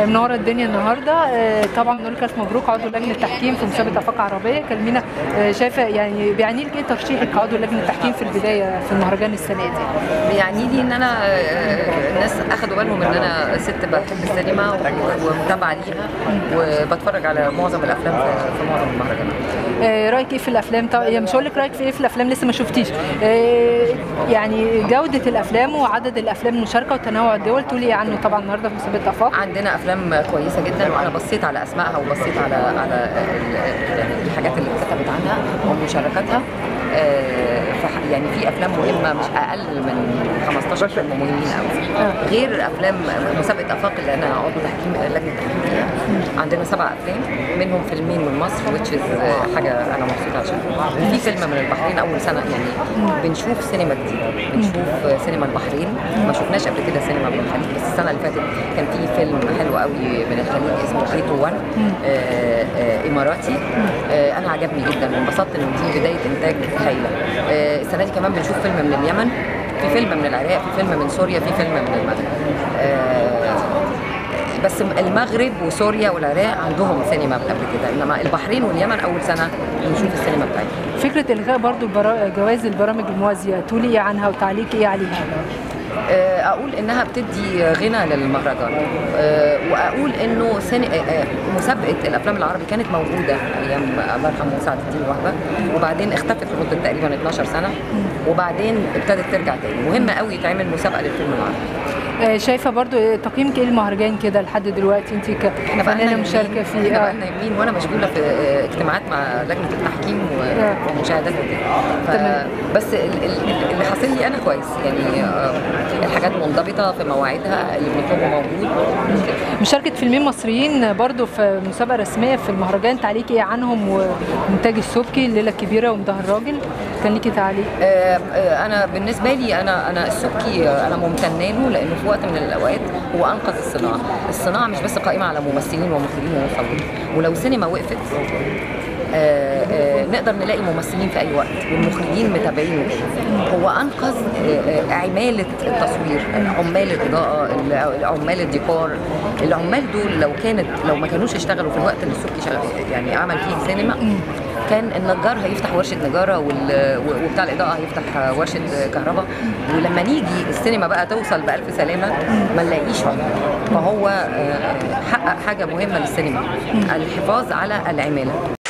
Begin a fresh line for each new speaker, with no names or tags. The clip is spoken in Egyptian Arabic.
منوره الدنيا النهارده آه، طبعا بنقول لك الف مبروك عضو لجنه التحكيم في مسابقه افاق عربيه كلمينا آه، شايفه يعني بيعني لك ايه ترشيحك كعضو لجنه التحكيم في البدايه في المهرجان السنه دي؟
يعني لي ان انا آه، الناس اخدوا بالهم ان انا ست بحب السينما و- ومتابعه ليها وبتفرج على معظم الافلام في- في معظم المهرجانات
آه، رايك ايه في الافلام طب يعني مش هقول لك رايك في ايه في الافلام لسه ما شفتيش آه، يعني جوده الافلام وعدد الافلام المشاركه وتنوع الدول تقولي ايه عنه طبعا النهارده في مسابقه افاق
عندنا افلام كويسه جدا وانا بصيت على اسمائها وبصيت على على ال- يعني الحاجات اللي اتكتبت عنها ومشاركاتها آه، فح- يعني في افلام مهمه مش اقل من 15 فيلم مهمين قوي غير افلام مسابقه افاق اللي انا عضو تحكيم لجنه تحكيم فيها عندنا سبع افلام منهم فيلمين من مصر which is آه، حاجه انا مبسوطه عشانها وفي فيلم من البحرين اول سنه يعني بنشوف سينما جديده بنشوف سينما البحرين ما شفناش قبل كده سينما من الخليج بس السنه اللي فاتت كان في فيلم حلو قوي من الخليج اسمه كيتو 1 آه، آه، اماراتي آه، انا عجبني جدا وانبسطت ان دي بدايه انتاج هايله آه، السنه دي كمان بنشوف فيلم من اليمن في فيلم من العراق في فيلم من سوريا في فيلم من المغرب آه، بس المغرب وسوريا والعراق عندهم سينما قبل كده انما البحرين واليمن اول سنه بنشوف السينما بتاعتهم
فكره الغاء برضو البرا- جوائز البرامج الموازيه تقولي ايه عنها وتعليق ايه عليها؟
آه، اقول انها بتدي غنى للمهرجان آه، واقول انه سن... آه، آه، مسابقه الافلام العربي كانت موجوده ايام الله يرحمه سعد الدين وهبه وبعدين اختفت لمده تقريبا 12 سنه وبعدين ابتدت ترجع تاني مهم قوي يتعمل مسابقه للفيلم العربي
آه، شايفه برضو إيه تقييمك ايه المهرجان كده لحد دلوقتي انت
احنا بقالنا
كفنانه
يومين-
مشاركه فيه
احنا
آه.
بقالنا يومين وانا مشغوله في آه، اجتماعات مع لجنه التحكيم و-
آه.
ومشاهدات وكده
تمام.
ف- بس ال- ال- اللي حاصل لي انا كويس يعني آه، الحاجات منضبطه في مواعيدها اللي بنطلبه موجود كده.
مشاركة فيلمين مصريين برضو في مسابقة رسمية في المهرجان تعليق ايه عنهم وإنتاج السبكي الليلة الكبيرة ومده الراجل كان ليكي تعليق
آه، آه، انا بالنسبه لي انا انا السبكي آه، انا ممتنه له لانه في وقت من الاوقات هو انقذ الصناعه الصناعه مش بس قائمه على ممثلين ومخرجين ومصورين ولو السينما وقفت آه، آه، نقدر نلاقي ممثلين في اي وقت والمخرجين متابعينه هو انقذ آه، آه، عماله التصوير عمال الاضاءه ال- عمال الديكور العمال دول لو كانت لو ما كانوش اشتغلوا في الوقت اللي السبكي شغال يعني عمل فيه سينما كان النجار هيفتح ورشه نجاره وال- وبتاع الاضاءه هيفتح ورشه كهرباء ولما نيجي السينما بقى توصل بالف سلامه ما نلاقيش عمال فهو آه، حقق حاجه مهمه للسينما الحفاظ على العماله